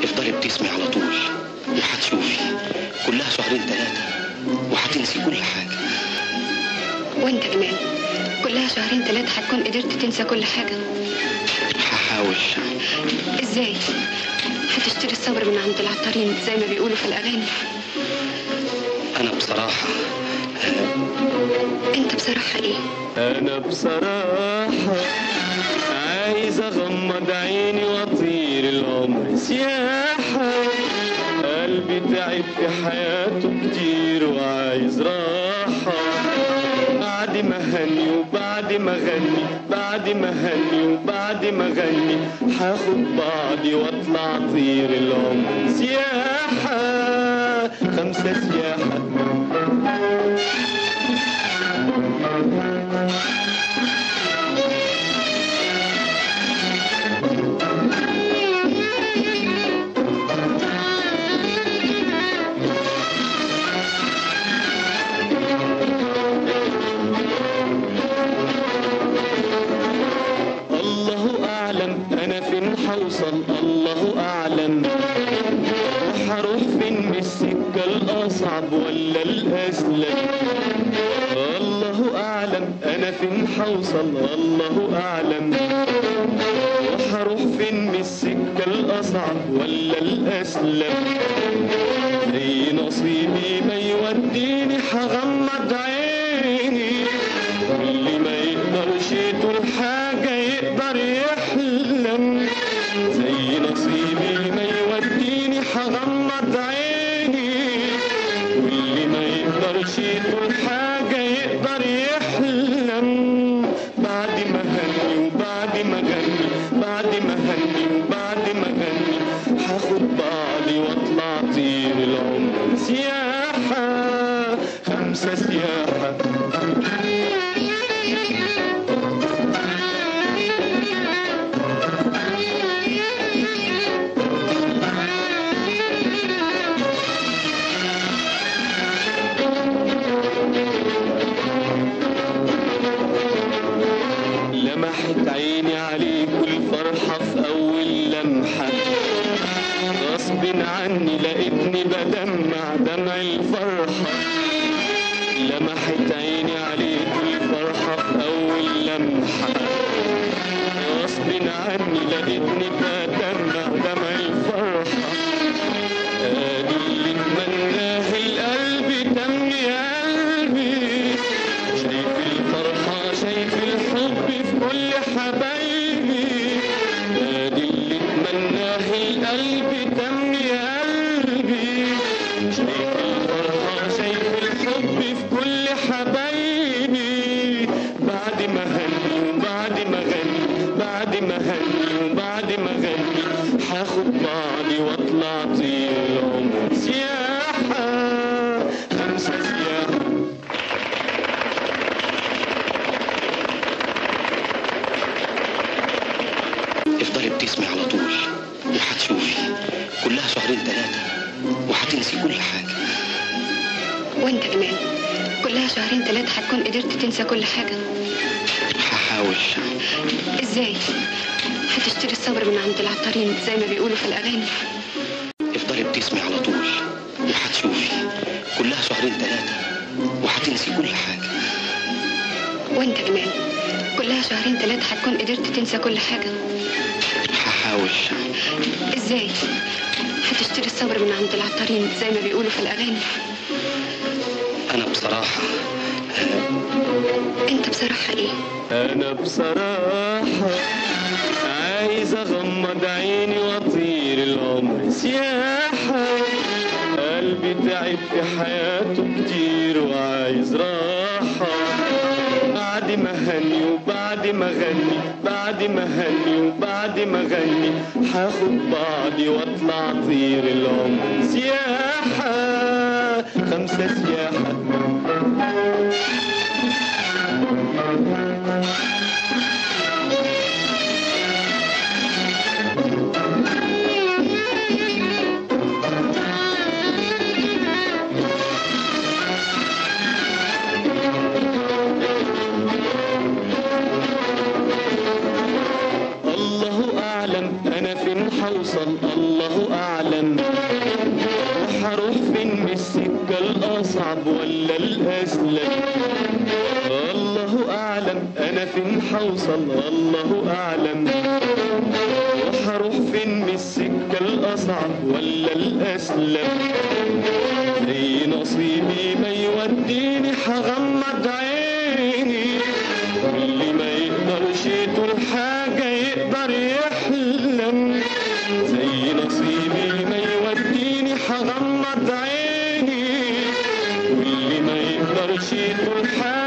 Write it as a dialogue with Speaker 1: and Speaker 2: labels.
Speaker 1: افضلي ابتسمي على طول وهتشوفي كلها شهرين ثلاثة وهتنسي كل حاجة
Speaker 2: وانت كمان كلها شهرين ثلاثة هتكون قدرت تنسى كل حاجة
Speaker 1: هحاول
Speaker 2: ازاي هتشتري الصبر من عند العطارين زي ما بيقولوا في الأغاني
Speaker 1: أنا بصراحة
Speaker 2: انت بصراحة ايه
Speaker 3: انا بصراحة عايز اغمض عيني واطير العمر سياحة قلبي تعب في حياته كتير وعايز راحة بعد ما هني وبعد ما غني بعد ما هني وبعد ما غني هاخد بعضي واطلع اطير العمر سياحة خمسة سياحة الله أعلم أنا فين حوصل الله أعلم وحروح فين من السكة الأصعب ولا الأسلم الله أعلم أنا فين حوصل الله أعلم وحروح فين من السكة الأصعب ولا الأسلم زي نصيبي ما يوديني هغمض عيني واللي ما يقدرش طول حاجة يقدر يحلم زي نصيبي ما يوديني هغمض عيني واللي ما يقدرش طول حاجة يقدر يحلم بعد ما هني وبعد ما غني بعد ما هني وبعد ما غني هاخد بعضي واطلع طير العمر سياحة خمسة سياحة لمحت عيني عليك والفرحة في أول لمحة غصب عني لقيتني بدمع دمع الفرحة لمحت عيني عليك والفرحة في أول لمحة غصب عني لقيتني بدمع دمع الفرحة ادي اللي اتمناه القلب تم يا قلبي شايف الفرحة شايف الحب في كل حبايبي ادي اللي اتمناه القلب تم يا قلبي شايف الفرحة شايف الحب في كل حبايبي بعد ما هني وبعد ما غني بعد ما هني وبعد ما غني هاخد بعضي واطلع طير العمر سياحة خمسة سياحة
Speaker 1: افضلي ابتسمي على طول وهتشوفي كلها شهرين ثلاثة وهتنسي كل حاجة
Speaker 2: وانت كمان كلها شهرين ثلاثة هتكون قدرت تنسى كل حاجة
Speaker 1: هحاول
Speaker 2: ازاي هتشتري الصبر من عند العطارين زي ما بيقولوا في الأغاني
Speaker 1: افضلي ابتسمي على طول وهتشوفي كلها شهرين ثلاثة وهتنسي كل حاجة
Speaker 2: وانت كمان كلها شهرين ثلاثة هتكون قدرت تنسى كل حاجة
Speaker 1: هحاول
Speaker 2: ازاي هتشتري الصبر من عند العطارين زي ما بيقولوا في الأغاني
Speaker 1: أنا بصراحة
Speaker 2: انت بصراحة ايه
Speaker 3: أنا بصراحة عايز أغمض عيني وأطير العمر سياحة قلبي تعب في حياته كتير وعايز راحة بعد ما هني وبعد ما غني بعد ما هني وبعد ما غني هاخد بعضي واطلع طير العمر سياحة خمسة سياحة الله أعلم أنا فين حوصل الله أعلم حوصل الله اعلم وحروح فين من السكة الأصعب ولا الأسلم زي نصيبي ما يوديني حغمض عيني واللي ما يقدرش طول حاجة يقدر يحلم زي نصيبي ما يوديني حغمض عيني واللي ما يقدرش طول حاجة